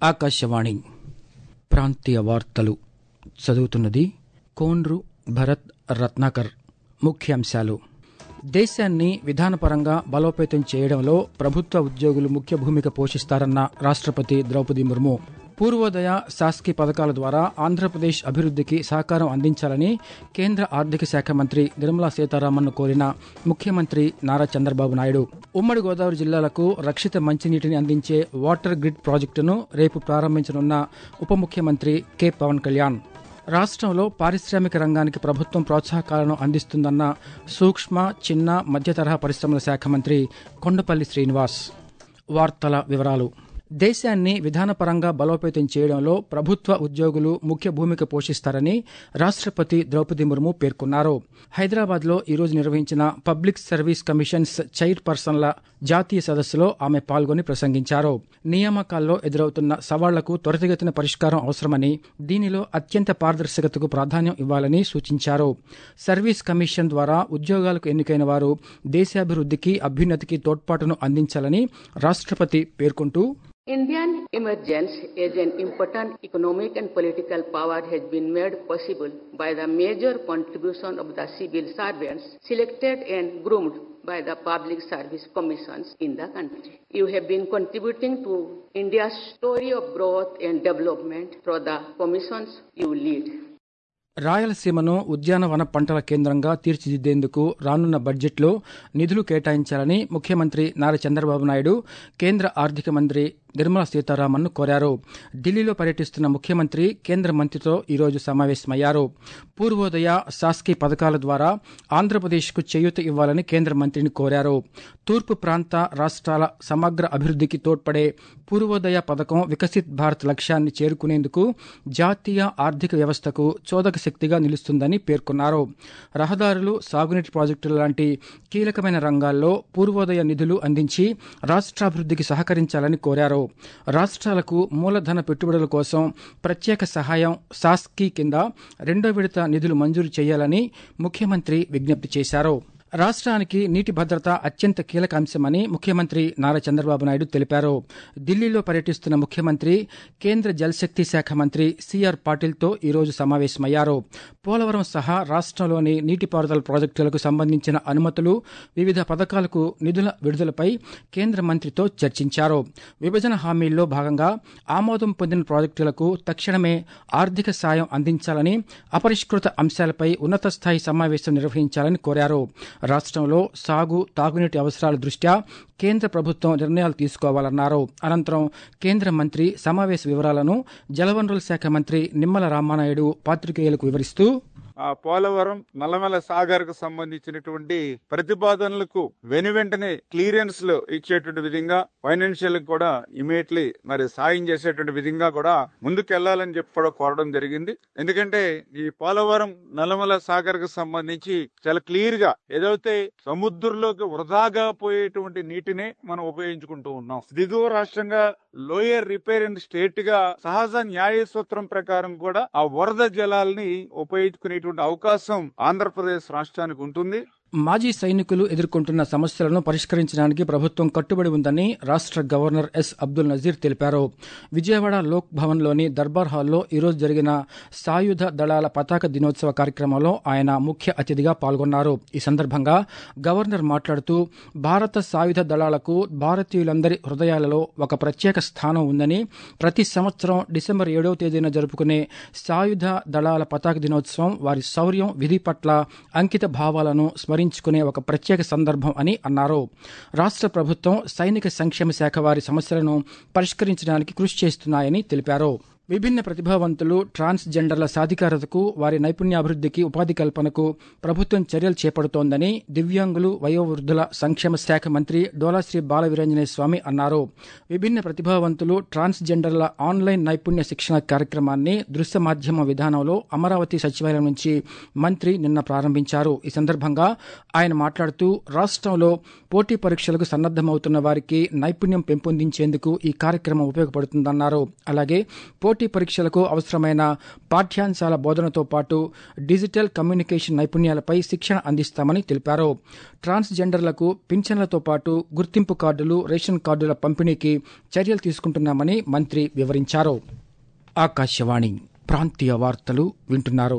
ఆకాశవాణి ప్రాంతీయ వార్తలు చదువుతున్నది కోండ్రు భరత్ రత్నాకర్ ముఖ్యాంశాలు దేశాన్ని విధానపరంగా బలోపేతం చేయడంలో ప్రభుత్వ ఉద్యోగులు ముఖ్య భూమిక పోషిస్తారన్న రాష్ట్రపతి ద్రౌపది ముర్ము పూర్వోదయ శాస్కి పథకాల ద్వారా ఆంధ్రప్రదేశ్ అభివృద్ధికి సహకారం అందించాలని కేంద్ర ఆర్థిక శాఖ మంత్రి నిర్మలా సీతారామన్ కోరిన ముఖ్యమంత్రి నారా చంద్రబాబు నాయుడు ఉమ్మడి గోదావరి జిల్లాలకు రక్షిత మంచినీటిని అందించే వాటర్ గ్రిడ్ ప్రాజెక్టును రేపు ప్రారంభించనున్న ఉప ముఖ్యమంత్రి కె పవన్ కళ్యాణ్ రాష్ట్రంలో పారిశ్రామిక రంగానికి ప్రభుత్వం ప్రోత్సాహకాలను అందిస్తుందన్న సూక్ష్మ చిన్న మధ్య తరహా పరిశ్రమల శాఖ మంత్రి కొండపల్లి శ్రీనివాస్ వార్తల వివరాలు దేశాన్ని విధానపరంగా బలోపేతం చేయడంలో ప్రభుత్వ ఉద్యోగులు ముఖ్య భూమిక పోషిస్తారని రాష్ట్రపతి ద్రౌపది ముర్ము పేర్కొన్నారు హైదరాబాద్లో ఈరోజు నిర్వహించిన పబ్లిక్ సర్వీస్ కమిషన్స్ చైర్ పర్సన్ల జాతీయ సదస్సులో ఆమె పాల్గొని ప్రసంగించారు నియామకాల్లో ఎదురవుతున్న సవాళ్లకు త్వరితగతిన పరిష్కారం అవసరమని దీనిలో అత్యంత పారదర్శకతకు ప్రాధాన్యం ఇవ్వాలని సూచించారు సర్వీస్ కమిషన్ ద్వారా ఉద్యోగాలకు ఎన్నికైన వారు దేశాభివృద్ధికి అభ్యున్నతికి తోడ్పాటును అందించాలని రాష్ట్రపతి పేర్కొంటూ Indian emergence as an important economic and political power has been made possible by the major contribution of the civil servants selected and groomed by the public service commissions in the country. You have been contributing to India's story of growth and development through the commissions you lead. రాయలసీమను ఉద్యానవన పంటల కేంద్రంగా తీర్చిదిద్దేందుకు రానున్న బడ్జెట్లో నిధులు కేటాయించాలని ముఖ్యమంత్రి నారా చంద్రబాబు నాయుడు కేంద్ర ఆర్థిక మంత్రి నిర్మలా సీతారామన్ కోరారు ఢిల్లీలో పర్యటిస్తున్న ముఖ్యమంత్రి కేంద్ర మంత్రితో ఈరోజు సమావేశమయ్యారు పూర్వోదయ శాస్కీ పథకాల ద్వారా ఆంధ్రప్రదేశ్కు చేయూత ఇవ్వాలని కేంద్ర మంత్రిని కోరారు తూర్పు ప్రాంత రాష్ట్రాల సమగ్ర అభివృద్ధికి తోడ్పడే పూర్వోదయ పథకం వికసిత్ భారత్ లక్ష్యాన్ని చేరుకునేందుకు జాతీయ ఆర్థిక వ్యవస్థకు చోదక శక్తిగా నిలుస్తుందని పేర్కొన్నారు రహదారులు సాగునీటి ప్రాజెక్టులు లాంటి కీలకమైన రంగాల్లో పూర్వోదయ నిధులు అందించి రాష్ట్రాభివృద్ధికి సహకరించాలని కోరారు రాష్ట్రాలకు మూలధన పెట్టుబడుల కోసం ప్రత్యేక సహాయం సాస్కీ కింద రెండో విడత నిధులు మంజూరు చేయాలని ముఖ్యమంత్రి విజ్ఞప్తి చేశారు రాష్ట్రానికి నీటి భద్రత అత్యంత కీలక అంశమని ముఖ్యమంత్రి నారా చంద్రబాబు నాయుడు తెలిపారు ఢిల్లీలో పర్యటిస్తున్న ముఖ్యమంత్రి కేంద్ర జలశక్తి శాఖ మంత్రి సిఆర్ పాటిల్తో ఈరోజు సమావేశమయ్యారు పోలవరం సహా రాష్ట్రంలోని నీటిపారుదల ప్రాజెక్టులకు సంబంధించిన అనుమతులు వివిధ పథకాలకు నిధుల విడుదలపై కేంద్ర మంత్రితో చర్చించారు విభజన హామీల్లో భాగంగా ఆమోదం పొందిన ప్రాజెక్టులకు తక్షణమే ఆర్థిక సాయం అందించాలని అపరిష్కృత అంశాలపై ఉన్నత స్థాయి సమావేశం నిర్వహించాలని కోరారు రాష్ట్రంలో సాగు తాగునీటి అవసరాల దృష్ట్యా కేంద్ర ప్రభుత్వం నిర్ణయాలు తీసుకోవాలన్నారు అనంతరం కేంద్ర మంత్రి సమావేశ వివరాలను జలవనరుల శాఖ మంత్రి నిమ్మల రామానాయుడు పాత్రికేయులకు వివరిస్తూ ఆ పోలవరం నల్లమల సాగర్ కు సంబంధించినటువంటి ప్రతిపాదనలకు వెను వెంటనే క్లియరెన్స్ లో ఇచ్చేటువంటి విధంగా ఫైనాన్షియల్ కూడా ఇమీడియట్లీ మరి సాయం చేసేటువంటి విధంగా కూడా ముందుకెళ్లాలని చెప్పి కూడా కోరడం జరిగింది ఎందుకంటే ఈ పోలవరం నల్లమల సాగర్ కు సంబంధించి చాలా క్లియర్ గా ఏదైతే సముద్రంలోకి వృధాగా పోయేటువంటి నీటిని మనం ఉపయోగించుకుంటూ ఉన్నాం దిగువ రాష్ట్రంగా లోయర్ రిపేర్ స్టేట్ గా సహజ న్యాయ సూత్రం ప్రకారం కూడా ఆ వరద జలాల్ని ఉపయోగించుకునేటువంటి అవకాశం ఆంధ్రప్రదేశ్ రాష్ట్రానికి ఉంటుంది మాజీ సైనికులు ఎదుర్కొంటున్న సమస్యలను పరిష్కరించడానికి ప్రభుత్వం కట్టుబడి ఉందని రాష్ట్ర గవర్నర్ ఎస్ అబ్దుల్ నజీర్ తెలిపారు విజయవాడ లోక్ భవన్లోని దర్బార్ హాల్లో ఈరోజు జరిగిన సాయుధ దళాల పతాక దినోత్సవ కార్యక్రమంలో ఆయన ముఖ్య అతిథిగా పాల్గొన్నారు ఈ సందర్భంగా గవర్నర్ మాట్లాడుతూ భారత సాయుధ దళాలకు భారతీయులందరి హృదయాలలో ఒక ప్రత్యేక స్థానం ఉందని ప్రతి సంవత్సరం డిసెంబర్ ఏడవ తేదీన జరుపుకునే సాయుధ దళాల పతాక దినోత్సవం వారి శౌర్యం విధి పట్ల అంకిత భావాలను స్మరి స్మరించుకునే ఒక ప్రత్యేక సందర్భం అని అన్నారు రాష్ట్ర ప్రభుత్వం సైనిక సంక్షేమ శాఖ వారి సమస్యలను పరిష్కరించడానికి కృషి చేస్తున్నాయని తెలిపారు విభిన్న ప్రతిభావంతులు ట్రాన్స్ జెండర్ల సాధికారతకు వారి నైపుణ్యాభివృద్ధికి ఉపాధి కల్పనకు ప్రభుత్వం చర్యలు చేపడుతోందని దివ్యాంగులు వయోవృద్ధుల సంక్షేమ శాఖ మంత్రి డోలాశ్రీ బాల వీరంజనేయ స్వామి అన్నారు విభిన్న ప్రతిభావంతులు ట్రాన్స్ జెండర్ల ఆన్లైన్ నైపుణ్య శిక్షణ కార్యక్రమాన్ని దృశ్య మాధ్యమ విధానంలో అమరావతి సచివాలయం నుంచి మంత్రి నిన్న ప్రారంభించారు ఈ సందర్భంగా ఆయన మాట్లాడుతూ రాష్ట్రంలో పోటీ పరీక్షలకు సన్నద్దమవుతున్న వారికి నైపుణ్యం పెంపొందించేందుకు ఈ కార్యక్రమం ఉపయోగపడుతుందన్నారు అలాగే పోటీ పరీక్షలకు అవసరమైన పాఠ్యాంశాల బోధనతో పాటు డిజిటల్ కమ్యూనికేషన్ నైపుణ్యాలపై శిక్షణ అందిస్తామని తెలిపారు ట్రాన్స్జెండర్లకు పింఛన్లతో పాటు గుర్తింపు కార్డులు రేషన్ కార్డుల పంపిణీకి చర్యలు తీసుకుంటున్నామని మంత్రి వివరించారు ఆకాశవాణి ప్రాంతీయ వార్తలు వింటున్నారు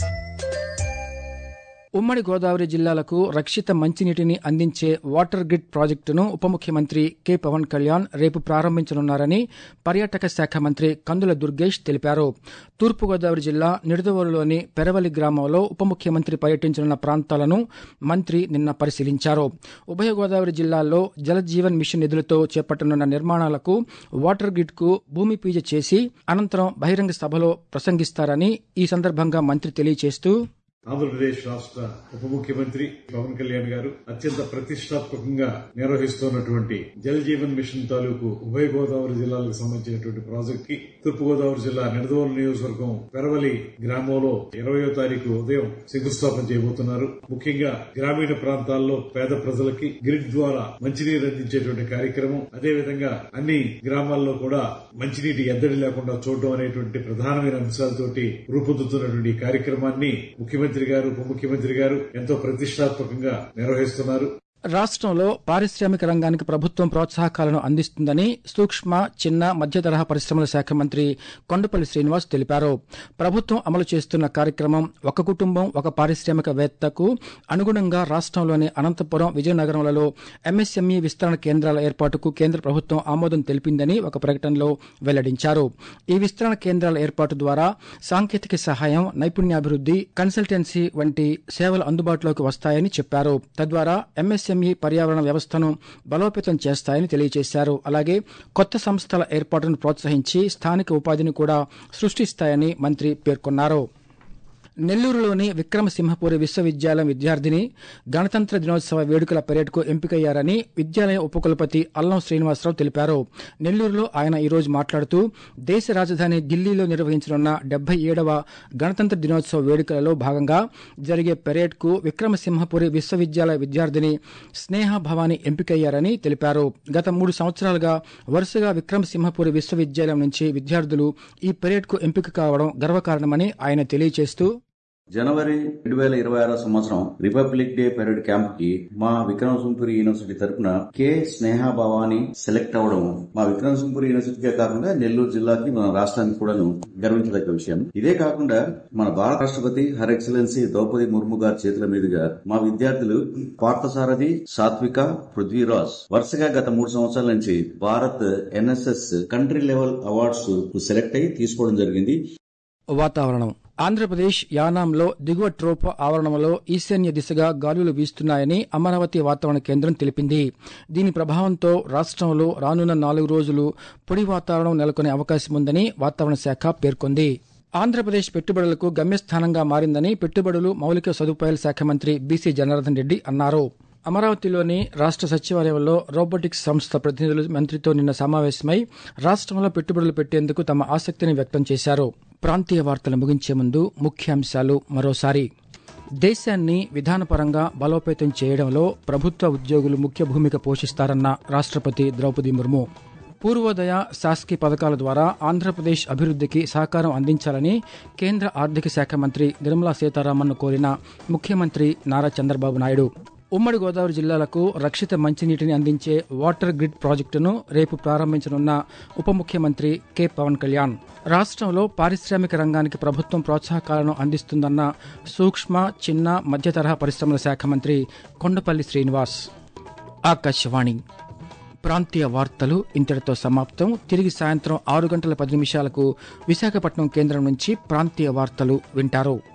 ఉమ్మడి గోదావరి జిల్లాలకు రక్షిత మంచినీటిని అందించే వాటర్ గ్రిడ్ ప్రాజెక్టును ఉప ముఖ్యమంత్రి కె పవన్ కళ్యాణ్ రేపు ప్రారంభించనున్నారని పర్యాటక శాఖ మంత్రి కందుల దుర్గేష్ తెలిపారు తూర్పుగోదావరి జిల్లా నిడదవోలులోని పెరవలి గ్రామంలో ఉప ముఖ్యమంత్రి పర్యటించనున్న ప్రాంతాలను మంత్రి నిన్న పరిశీలించారు ఉభయ గోదావరి జిల్లాల్లో జలజీవన్ మిషన్ నిధులతో చేపట్టనున్న నిర్మాణాలకు వాటర్ గ్రిడ్ కు భూమి పూజ చేసి అనంతరం బహిరంగ సభలో ప్రసంగిస్తారని ఈ సందర్భంగా మంత్రి తెలియజేస్తూ ఆంధ్రప్రదేశ్ రాష్ట్ర ఉప ముఖ్యమంత్రి పవన్ కళ్యాణ్ గారు అత్యంత ప్రతిష్టాత్మకంగా నిర్వహిస్తున్నటువంటి జల్ జీవన్ మిషన్ తాలూకు ఉభయ గోదావరి జిల్లాలకు సంబంధించినటువంటి ప్రాజెక్ట్ కి తూర్పు గోదావరి జిల్లా నిడదవోలు నియోజకవర్గం పెరవలి గ్రామంలో ఇరవయో తారీఖు ఉదయం శంకుస్థాపన చేయబోతున్నారు ముఖ్యంగా గ్రామీణ ప్రాంతాల్లో పేద ప్రజలకి గ్రిడ్ ద్వారా మంచినీరు అందించేటువంటి కార్యక్రమం అదేవిధంగా అన్ని గ్రామాల్లో కూడా మంచినీటి ఎద్దడి లేకుండా చూడడం అనేటువంటి ప్రధానమైన అంశాలతోటి రూపొందుతున్నటువంటి ఈ కార్యక్రమాన్ని ముఖ్యమంత్రి గారు ఉప ముఖ్యమంత్రి గారు ఎంతో ప్రతిష్టాత్మకంగా నిర్వహిస్తున్నారు రాష్ట్రంలో పారిశ్రామిక రంగానికి ప్రభుత్వం ప్రోత్సాహకాలను అందిస్తుందని సూక్ష్మ చిన్న మధ్య తరహా పరిశ్రమల శాఖ మంత్రి కొండపల్లి శ్రీనివాస్ తెలిపారు ప్రభుత్వం అమలు చేస్తున్న కార్యక్రమం ఒక కుటుంబం ఒక పారిశ్రామికవేత్తకు అనుగుణంగా రాష్ట్రంలోని అనంతపురం విజయనగరంలలో ఎంఎస్ఎంఈ విస్తరణ కేంద్రాల ఏర్పాటుకు కేంద్ర ప్రభుత్వం ఆమోదం తెలిపిందని ఒక ప్రకటనలో వెల్లడించారు ఈ విస్తరణ కేంద్రాల ఏర్పాటు ద్వారా సాంకేతిక సహాయం నైపుణ్యాభివృద్ది కన్సల్టెన్సీ వంటి సేవలు అందుబాటులోకి వస్తాయని చెప్పారు తద్వారా ఎంఎస్ఎంఈ ఎంఎస్ఎంఈ పర్యావరణ వ్యవస్థను బలోపేతం చేస్తాయని తెలియజేశారు అలాగే కొత్త సంస్థల ఏర్పాటును ప్రోత్సహించి స్థానిక ఉపాధిని కూడా సృష్టిస్తాయని మంత్రి పేర్కొన్నారు నెల్లూరులోని విక్రమసింహపురి విశ్వవిద్యాలయం విద్యార్థిని గణతంత్ర దినోత్సవ వేడుకల పరేడ్కు ఎంపికయ్యారని విద్యాలయ ఉపకులపతి అల్లం శ్రీనివాసరావు తెలిపారు నెల్లూరులో ఆయన ఈరోజు మాట్లాడుతూ దేశ రాజధాని ఢిల్లీలో నిర్వహించనున్న డెబ్బై ఏడవ గణతంత్ర దినోత్సవ వేడుకలలో భాగంగా జరిగే పరేడ్కు విక్రమసింహపురి విశ్వవిద్యాలయ విద్యార్థిని స్నేహ భవానీ ఎంపికయ్యారని తెలిపారు గత మూడు సంవత్సరాలుగా వరుసగా విక్రమసింహపురి విశ్వవిద్యాలయం నుంచి విద్యార్థులు ఈ పరేడ్కు ఎంపిక కావడం గర్వకారణమని ఆయన తెలియజేస్తూ జనవరి రెండు వేల ఇరవై ఆరో సంవత్సరం రిపబ్లిక్ డే పెరేడ్ క్యాంప్ కి మా విక్రమసింహపురి యూనివర్సిటీ తరఫున కె స్నేహ భవాని సెలెక్ట్ అవడం మా విక్రమసింహపురి యూనివర్సిటీకే కాకుండా నెల్లూరు జిల్లాకి మన రాష్ట్రానికి కూడాను గర్వించదగ్గ విషయం ఇదే కాకుండా మన భారత రాష్ట్రపతి హర్ ఎక్సలెన్సీ ద్రౌపది ముర్ము గారి చేతుల మీదుగా మా విద్యార్థులు పార్థసారథి సాత్విక పృథ్వీరాజ్ వరుసగా గత మూడు సంవత్సరాల నుంచి Bharat NSS country level awards select అయ్యి తీసుకోవడం జరిగింది వాతావరణం ఆంధ్రప్రదేశ్ యానాంలో దిగువ ట్రోపో ఆవరణంలో ఈశాన్య దిశగా గాలులు వీస్తున్నాయని అమరావతి వాతావరణ కేంద్రం తెలిపింది దీని ప్రభావంతో రాష్ట్రంలో రానున్న నాలుగు రోజులు పొడి వాతావరణం నెలకొనే అవకాశం ఉందని వాతావరణ శాఖ పేర్కొంది ఆంధ్రప్రదేశ్ పెట్టుబడులకు గమ్యస్థానంగా మారిందని పెట్టుబడులు మౌలిక సదుపాయాల శాఖ మంత్రి బీసీ జనార్దన్ రెడ్డి అన్నారు అమరావతిలోని రాష్ట్ర సచివాలయంలో రోబోటిక్స్ సంస్థ ప్రతినిధులు మంత్రితో నిన్న సమావేశమై రాష్ట్రంలో పెట్టుబడులు పెట్టేందుకు తమ ఆసక్తిని వ్యక్తం చేశారు ప్రాంతీయ వార్తలు ముగించే ముందు ముఖ్యాంశాలు మరోసారి దేశాన్ని విధానపరంగా బలోపేతం చేయడంలో ప్రభుత్వ ఉద్యోగులు ముఖ్య భూమిక పోషిస్తారన్న రాష్ట్రపతి ద్రౌపది ముర్ము పూర్వోదయ శాస్కి పథకాల ద్వారా ఆంధ్రప్రదేశ్ అభివృద్ధికి సహకారం అందించాలని కేంద్ర ఆర్థిక శాఖ మంత్రి నిర్మలా సీతారామన్ను కోరిన ముఖ్యమంత్రి నారా చంద్రబాబు నాయుడు ఉమ్మడి గోదావరి జిల్లాలకు రక్షిత మంచినీటిని అందించే వాటర్ గ్రిడ్ ప్రాజెక్టును రేపు ప్రారంభించనున్న ఉప ముఖ్యమంత్రి కె పవన్ కళ్యాణ్ రాష్ట్రంలో పారిశ్రామిక రంగానికి ప్రభుత్వం ప్రోత్సాహకాలను అందిస్తుందన్న సూక్ష్మ చిన్న మధ్య తరహా పరిశ్రమల శాఖ మంత్రి కొండపల్లి శ్రీనివాస్ ఆకాశవాణి ప్రాంతీయ వార్తలు ఇంతటితో సమాప్తం తిరిగి సాయంత్రం ఆరు గంటల పది నిమిషాలకు విశాఖపట్నం కేంద్రం నుంచి ప్రాంతీయ వార్తలు వింటారు